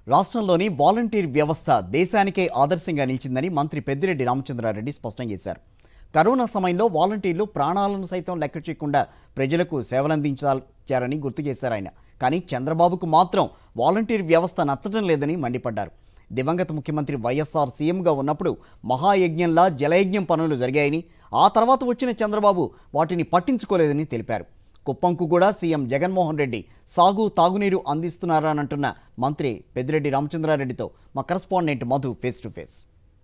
రాష్ట్రంలోని వాలంటీర్ వ్యవస్థ దేశానికే ఆదర్శంగా నిలిచిందని మంత్రి పెద్దిరెడ్డి రామచంద్రారెడ్డి స్పష్టం చేశారు కరోనా సమయంలో వాలంటీర్లు ప్రాణాలను సైతం లెక్క చేయకుండా ప్రజలకు సేవలందించారని గుర్తు చేశారు ఆయన కానీ చంద్రబాబుకు మాత్రం వాలంటీర్ వ్యవస్థ నచ్చడం లేదని మండిపడ్డారు దివంగత ముఖ్యమంత్రి వైఎస్ఆర్ సీఎంగా ఉన్నప్పుడు మహాయజ్ఞంలా జలయజ్ఞం పనులు జరిగాయని ఆ తర్వాత వచ్చిన చంద్రబాబు వాటిని పట్టించుకోలేదని తెలిపారు కుప్పంకు కూడా సీఎం జగన్మోహన్ రెడ్డి సాగు తాగునీరు అందిస్తున్నారనంటున్న మంత్రి పెద్దిరెడ్డి రామచంద్రారెడ్డితో మా correspondent Madhu face to face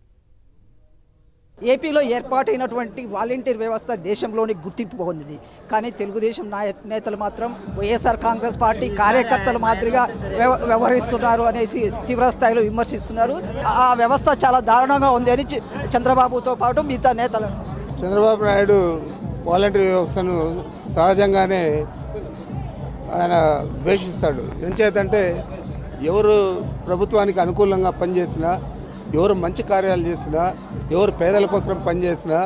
ఏపీలో ఏర్పాటైనటువంటి వాలంటీర్ వ్యవస్థ దేశంలోని గుర్తింపు పొందింది కానీ తెలుగుదేశం నాయ నేతలు మాత్రం వైఎస్ఆర్ కాంగ్రెస్ పార్టీ కార్యకర్తల మాదిరిగా వ్యవ- వ్యవహరిస్తున్నారు అనేసి తీవ్ర స్థాయిలో విమర్శిస్తున్నారు ఆ వ్యవస్థ చాలా దారుణంగా ఉంది అని చ- చంద్రబాబుతో పాటు మిగతా నేతలు చంద్రబాబు నాయుడు వాలంటీర్ వ్యవస్థను సహజంగానే ఆయన ద్వేషిస్తాడు ఎంచేతంటే ఎవరు ప్రభుత్వానికి అనుకూలంగా పనిచేసినా ఎవరు మంచి కార్యాలు చేసినా ఎవరు పేదల కోసం పనిచేసినా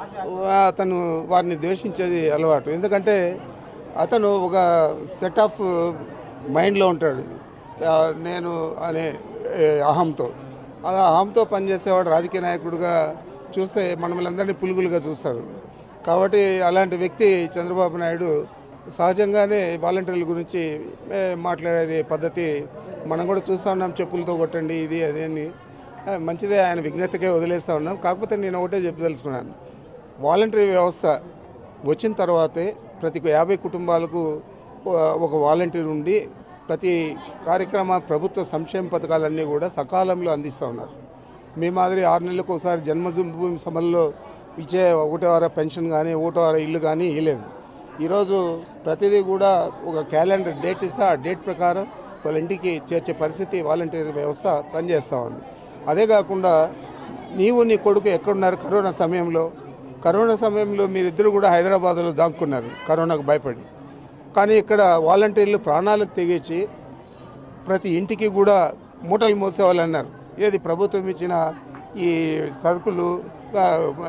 అతను వారిని ద్వేషించేది అలవాటు ఎందుకంటే అతను ఒక సెట్ ఆఫ్ మైండ్లో ఉంటాడు ఆ, నేను అనే ఏ, అహంతో అలా అహంతో పనిచేసేవాడు రాజకీయ నాయకుడిగా చూస్తే మనమలందరినీ పులుగులుగా చూస్తారు కాబట్టి అలాంటి వ్యక్తి చంద్రబాబు నాయుడు సహజంగానే వాలంటీర్ల గురించి ఏ, మాట్లాడేది పద్ధతి మనం కూడా చూస్తూ ఉన్నాం చెప్పులతో కొట్టండి ఇది అది అని ఆ, మంచిదే ఆయన విజ్ఞతకే వదిలేస్తూ ఉన్నాం కాకపోతే నేను ఒకటే చెప్పదలుచుకున్నాను వాలంటరీ వ్యవస్థ వచ్చిన తర్వాతే ప్రతి యాభై కుటుంబాలకు ఒక- ఒక వాలంటీర్ ఉండి ప్రతి కార్యక్రమ ప్రభుత్వ సంక్షేమ పథకాలన్నీ కూడా సకాలంలో అందిస్తూ ఉన్నారు మీ మాదిరి ఆరు నెలలకు ఒకసారి జన్మభూమి సభల్లో ఇచ్చే ఒకటో వార పెన్షన్ కానీ ఒకటో వార ఇల్లు కానీ ఇవ్వలేదు ఈరోజు ప్రతిదీ కూడా ఒక క్యాలెండర్ డేట్ ఇస్తే ఆ డేట్ ప్రకారం వాళ్ళ ఇంటికి చేర్చే పరిస్థితి వాలంటీర్ వ్యవస్థ పనిచేస్తూ ఉంది అదే కాకుండా నీవు నీ కొడుకు ఎక్కడున్నారు కరోనా సమయంలో కరోనా సమయంలో మీరిద్దరు కూడా హైదరాబాద్లో దాక్కున్నారు కరోనాకు భయపడి కానీ ఇక్కడ వాలంటీర్లు ప్రాణాలకు తెగించి ప్రతి ఇంటికి కూడా మూటలు మోసేవాళ్ళు అన్నారు ఏది ప్రభుత్వం ఇచ్చిన ఈ సరుకులు ఆ,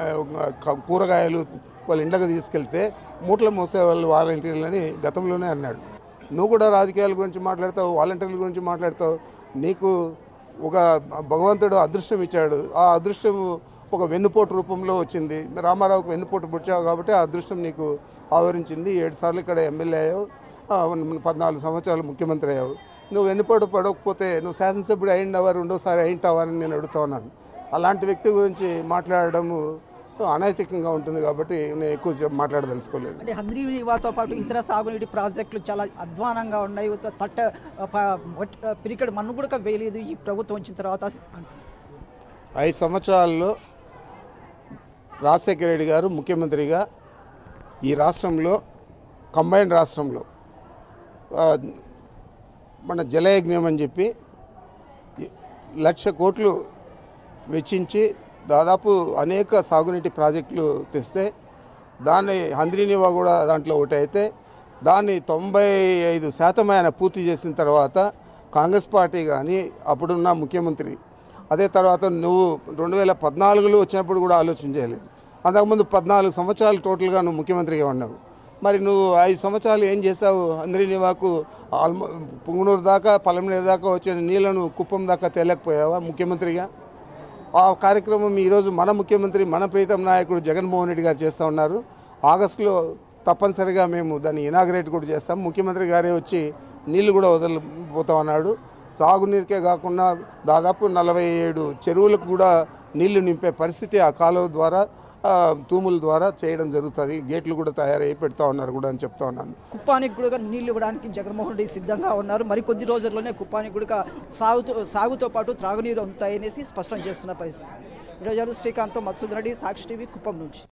ఆ, కూరగాయలు వాళ్ళ ఇండ్లకు తీసుకెళ్తే మూటలు మోసేవాళ్ళు వాలంటీర్లని గతంలోనే అన్నాడు నువ్వు కూడా రాజకీయాల గురించి మాట్లాడతావు వాలంటీర్ల గురించి మాట్లాడతావు నీకు ఒక భగవంతుడు అదృష్టం ఇచ్చాడు ఆ అదృష్టం ఒక వెన్నుపోటు రూపంలో వచ్చింది రామారావుకు వెన్నుపోటు పుట్టావు కాబట్టి ఆ అదృష్టం నీకు ఆవరించింది ఏడు సార్లు ఇక్కడ ఎమ్మెల్యే అయ్యావు ఆ, పద్నాలుగు సంవత్సరాలు ముఖ్యమంత్రి అయ్యావు నువ్వు వెన్నుపోటు పడకపోతే నువ్వు శాసనసభ్యుడు అయిండవా రెండోసారి అయింటావా అని నేను అడుగుతా ఉన్నాను అలాంటి వ్యక్తి గురించి మాట్లాడడము అనైతికంగా ఉంటుంది కాబట్టి నేను ఎక్కువ చెప్- మాట్లాడదలుచుకోలేదు అంటే హంద్రీవాతో పాటు ఇతర సాగునీటి ప్రాజెక్టులు చాలా అధ్వానంగా ఉన్నాయి తట్ట ప- వట్- పిరికెడు మన్ను కూడా వేయలేదు ఈ ప్రభుత్వం వచ్చిన తర్వాత ఐదు సంవత్సరాల్లో రాజశేఖర రెడ్డి గారు ముఖ్యమంత్రిగా ఈ రాష్ట్రంలో కంబైన్డ్ రాష్ట్రంలో ఆ, మన జలయజ్ఞం అని చెప్పి లక్ష కోట్లు వెచ్చించి దాదాపు అనేక సాగునీటి ప్రాజెక్టులు తెస్తే దాన్ని హంద్రీనివా కూడా దాంట్లో ఒకటి అయితే దాన్ని తొంభై ఐదు శాతం ఆయన పూర్తి చేసిన తర్వాత కాంగ్రెస్ పార్టీ కానీ అప్పుడున్న ముఖ్యమంత్రి అదే తర్వాత నువ్వు రెండు వేల పద్నాలుగులో వచ్చినప్పుడు కూడా ఆలోచన చేయలేదు అంతకుముందు పద్నాలుగు సంవత్సరాలు టోటల్గా నువ్వు ముఖ్యమంత్రిగా ఉన్నావు మరి నువ్వు ఐదు సంవత్సరాలు ఏం చేసావు అందరినివాకు ఆల్మో పుంగనూరు దాకా పలమనేరు దాకా వచ్చిన నీళ్లను కుప్పం దాకా తేలేకపోయావా ముఖ్యమంత్రిగా ఆ కార్యక్రమం ఈరోజు మన ముఖ్యమంత్రి మన ప్రీతం నాయకుడు జగన్మోహన్ రెడ్డి గారు చేస్తూ ఉన్నారు ఆగస్టులో తప్పనిసరిగా మేము దాన్ని ఇనాగ్రేట్ కూడా చేస్తాం ముఖ్యమంత్రి గారే వచ్చి నీళ్లు కూడా వదలబోతా ఉన్నాడు సాగునీరుకే కాకుండా దాదాపు నలభై ఏడు చెరువులకు కూడా నీళ్లు నింపే పరిస్థితి ఆ కాలువ ద్వారా ఆ, తూముల ద్వారా చేయడం జరుగుతుంది గేట్లు కూడా తయారయ్యి పెడతా ఉన్నారు కూడా అని చెప్తా ఉన్నాను కుప్పానికి కూడా నీళ్లు ఇవ్వడానికి జగన్మోహన్ రెడ్డి సిద్ధంగా ఉన్నారు మరి కొద్ది రోజుల్లోనే కుప్పానికి కూడా సాగుతో సాగుతో పాటు త్రాగునీరు అందుతాయనేసి స్పష్టం చేస్తున్న పరిస్థితి ఈరోజు శ్రీకాంత్ మత్సూద్ రెడ్డి సాక్షి టీవీ కుప్పం నుంచి